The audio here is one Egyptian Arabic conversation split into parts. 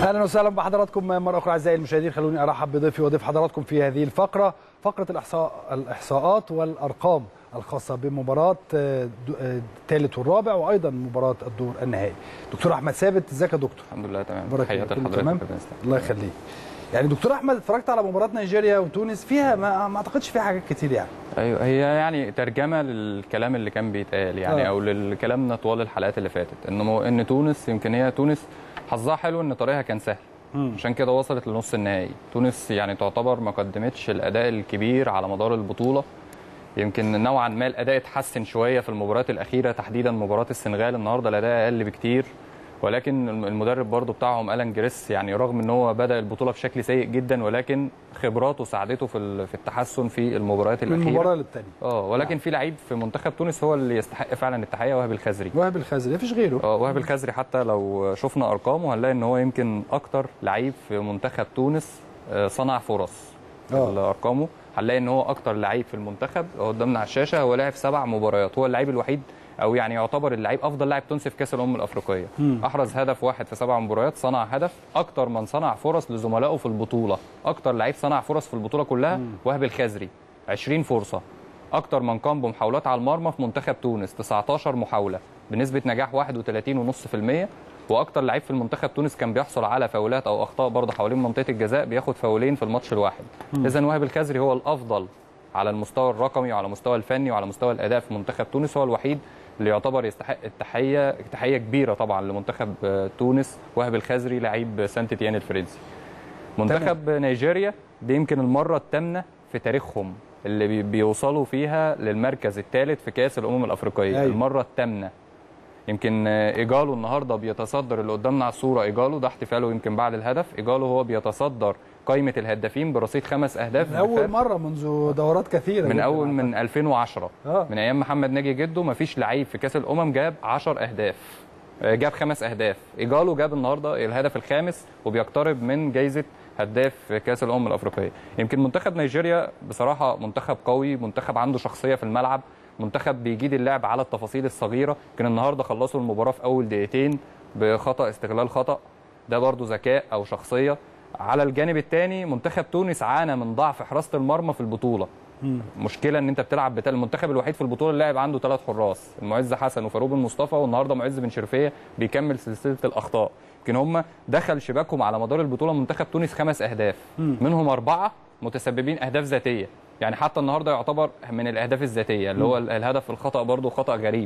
اهلا وسهلا بحضراتكم مره اخرى اعزائي المشاهدين خلوني ارحب بضيفي وضيف حضراتكم في هذه الفقره فقره الاحصاء الاحصاءات والارقام الخاصه بمباراه الثالث والرابع وايضا مباراه الدور النهائي دكتور احمد ثابت ازيك يا دكتور الحمد لله تمام بارك تحياتي الله. كله لحضرتك تمام؟ ربنا يسلمك. الله يخليك يعني دكتور احمد اتفرجت على مباراه نيجيريا وتونس فيها ما, ما اعتقدش فيها حاجات كتير يعني ايوه هي يعني ترجمه للكلام اللي كان بيتقال يعني آه. او لكلامنا طوال الحلقات اللي فاتت انه مو- ان تونس يمكن هي تونس حظها حلو ان طريقها كان سهل مم. عشان كده وصلت لنص النهائي تونس يعني تعتبر ما قدمتش الاداء الكبير على مدار البطوله يمكن نوعا ما الاداء اتحسن شويه في المباريات الاخيره تحديدا مباراه السنغال النهارده الاداء اقل بكتير ولكن المدرب برضو بتاعهم الان جريس يعني رغم ان هو بدا البطوله بشكل سيء جدا ولكن خبراته ساعدته في ال- في التحسن في المباريات من الاخيره مباراه للتانيه اه ولكن في لعيب في منتخب تونس هو اللي يستحق فعلا التحيه وهب الخزري وهب الخزري مفيش غيره اه وهب الخزري حتى لو شفنا ارقامه هنلاقي ان هو يمكن اكتر لعيب في منتخب تونس آه، صنع فرص اه ارقامه هنلاقي ان هو اكتر لعيب في المنتخب هو قدامنا على الشاشه هو لعب سبع مباريات هو اللعيب الوحيد او يعني يعتبر اللعيب افضل لاعب تونسي في كاس الامم الافريقيه مم. احرز هدف واحد في سبع مباريات صنع هدف اكتر من صنع فرص لزملائه في البطوله اكتر لعيب صنع فرص في البطوله كلها وهب الخزري 20 فرصه اكتر من قام بمحاولات على المرمى في منتخب تونس 19 محاوله بنسبه نجاح 31.5% واكتر لعيب في المنتخب تونس كان بيحصل على فاولات او اخطاء برضه حوالين منطقه الجزاء بياخد فاولين في الماتش الواحد اذا وهب الخزري هو الافضل على المستوى الرقمي وعلى المستوى الفني وعلى مستوى الاداء في منتخب تونس هو الوحيد اللي يعتبر يستحق التحيه تحيه كبيره طبعا لمنتخب آه، تونس وهب الخزري لعيب سانت تيان الفرنسي منتخب نيجيريا دي يمكن المره الثامنه في تاريخهم اللي بي- بيوصلوا فيها للمركز الثالث في كاس الامم الافريقيه أيوة. المره الثامنه يمكن آه، ايجالو النهارده بيتصدر اللي قدامنا على الصوره ايجالو ده احتفاله يمكن بعد الهدف ايجالو هو بيتصدر قائمه الهدافين برصيد خمس اهداف من اول بفرق مره منذ دورات كثيره من جداً اول أعتقد. من 2010 اه من ايام محمد ناجي جده مفيش لعيب في كاس الامم جاب 10 اهداف آه، جاب خمس اهداف ايجالو جاب النهارده الهدف الخامس وبيقترب من جائزه هداف كاس الامم الافريقيه يمكن منتخب نيجيريا بصراحه منتخب قوي منتخب عنده شخصيه في الملعب منتخب بيجيد اللعب على التفاصيل الصغيره كان النهارده خلصوا المباراه في اول دقيقتين بخطا استغلال خطا ده برضو ذكاء او شخصيه على الجانب الثاني منتخب تونس عانى من ضعف حراسه المرمى في البطوله مم. مشكله ان انت بتلعب بتل المنتخب الوحيد في البطوله اللي لاعب عنده ثلاث حراس المعز حسن وفاروق بن مصطفى والنهارده معز بن شرفيه بيكمل سلسله الاخطاء يمكن هم دخل شباكهم على مدار البطوله منتخب تونس خمس اهداف مم. منهم اربعه متسببين اهداف ذاتيه يعني حتى النهارده يعتبر من الاهداف الذاتيه اللي هو الهدف الخطا برضه خطا غريب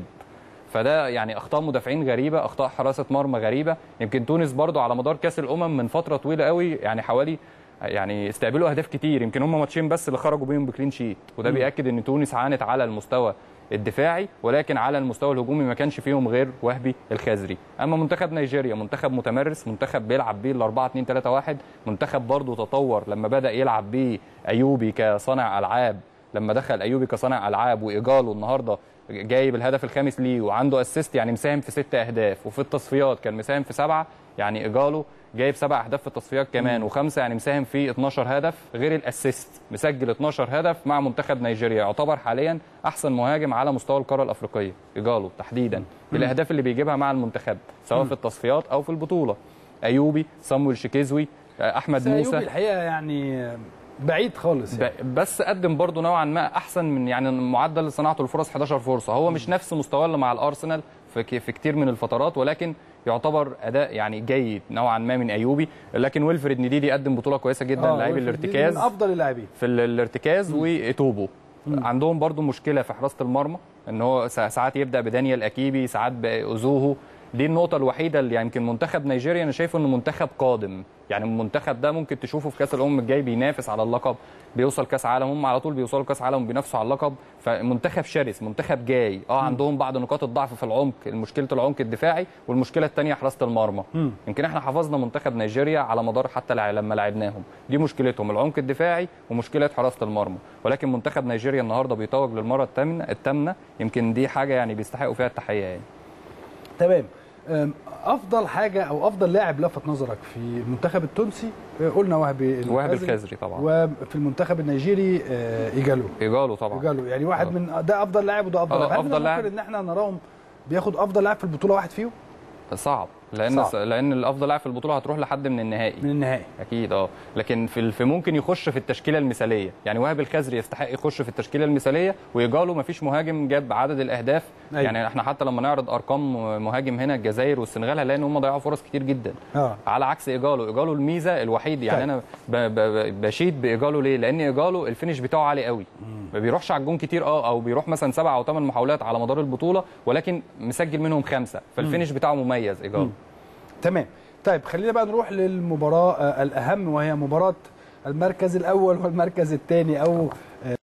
فده يعني اخطاء مدافعين غريبه اخطاء حراسه مرمى غريبه يمكن تونس برضو على مدار كاس الامم من فتره طويله قوي يعني حوالي يعني استقبلوا اهداف كتير يمكن هم ماتشين بس اللي خرجوا بيهم بكلين شيت وده بياكد ان تونس عانت على المستوى الدفاعي ولكن على المستوى الهجومي ما كانش فيهم غير وهبي الخزري اما منتخب نيجيريا منتخب متمرس منتخب بيلعب بيه ال 4 2 3 1 منتخب برضو تطور لما بدا يلعب بيه ايوبي كصانع العاب لما دخل ايوبي كصانع العاب وايجالو النهارده جايب الهدف الخامس ليه وعنده اسيست يعني مساهم في ست اهداف وفي التصفيات كان مساهم في سبعه يعني ايجالو جايب سبع اهداف في التصفيات كمان وخمسه يعني مساهم في 12 هدف غير الاسيست مسجل 12 هدف مع منتخب نيجيريا يعتبر حاليا احسن مهاجم على مستوى القاره الافريقيه ايجالو تحديدا بالاهداف اللي بيجيبها مع المنتخب سواء في التصفيات او في البطوله ايوبي صامويل شيكيزوي احمد بس أيوبي موسى الحقيقه يعني بعيد خالص يعني. ب- بس قدم برضه نوعا ما احسن من يعني معدل صناعته الفرص 11 فرصه هو مش نفس مستواه اللي مع الارسنال في ك- في كتير من الفترات ولكن يعتبر اداء يعني جيد نوعا ما من ايوبي لكن ويلفريد نديدي قدم بطوله كويسه جدا آه، لعيب ويلفريد ديدي الارتكاز من افضل اللاعبين في ال- الارتكاز وايتوبو عندهم برضو مشكله في حراسه المرمى ان هو سا- ساعات يبدا بدانيال اكيبي ساعات باوزوهو دي النقطه الوحيده اللي يمكن منتخب نيجيريا انا شايفه انه منتخب قادم يعني المنتخب ده ممكن تشوفه في كاس الامم الجاي بينافس على اللقب بيوصل كاس عالم هم على طول بيوصلوا كاس عالم وبينافسوا على اللقب فمنتخب شرس منتخب جاي اه عندهم بعض نقاط الضعف في العمق مشكله العمق الدفاعي والمشكله الثانيه حراسه المرمى مم. يمكن احنا حفظنا منتخب نيجيريا على مدار حتى لع- لما لعبناهم دي مشكلتهم العمق الدفاعي ومشكله حراسه المرمى ولكن منتخب نيجيريا النهارده بيتوج للمره الثامنه الثامنه يمكن دي حاجه يعني بيستحقوا فيها التحيه يعني تمام أم، افضل حاجه او افضل لاعب لفت نظرك في المنتخب التونسي آه، قلنا وهبي وهب الخزري طبعا وفي المنتخب النيجيري آه، ايجالو ايجالو طبعا ايجالو يعني واحد آه. من ده افضل لاعب وده افضل آه، لاعب هل أفضل ممكن لاعب. ان احنا نراهم بياخد افضل لاعب في البطوله واحد فيهم صعب لان صعب. لان الافضل لاعب في البطوله هتروح لحد من النهائي من النهائي اكيد اه لكن في في ممكن يخش في التشكيله المثاليه يعني وهاب الخزري يستحق يخش في التشكيله المثاليه ويجاله ما فيش مهاجم جاب عدد الاهداف أيوة. يعني احنا حتى لما نعرض ارقام مهاجم هنا الجزائر والسنغال هنلاقي ان هم ضيعوا فرص كتير جدا اه على عكس ايجالو ايجالو الميزه الوحيد يعني طيب. انا ب- ب- بشيد بايجالو ليه لان ايجالو الفينش بتاعه عالي قوي ما بيروحش على الجون كتير اه او بيروح مثلا سبع او ثمان محاولات على مدار البطوله ولكن مسجل منهم خمسه فالفينش بتاعه مميز ايجالو تمام طيب خلينا بقى نروح للمباراه آه، الاهم وهي مباراه المركز الاول والمركز الثاني او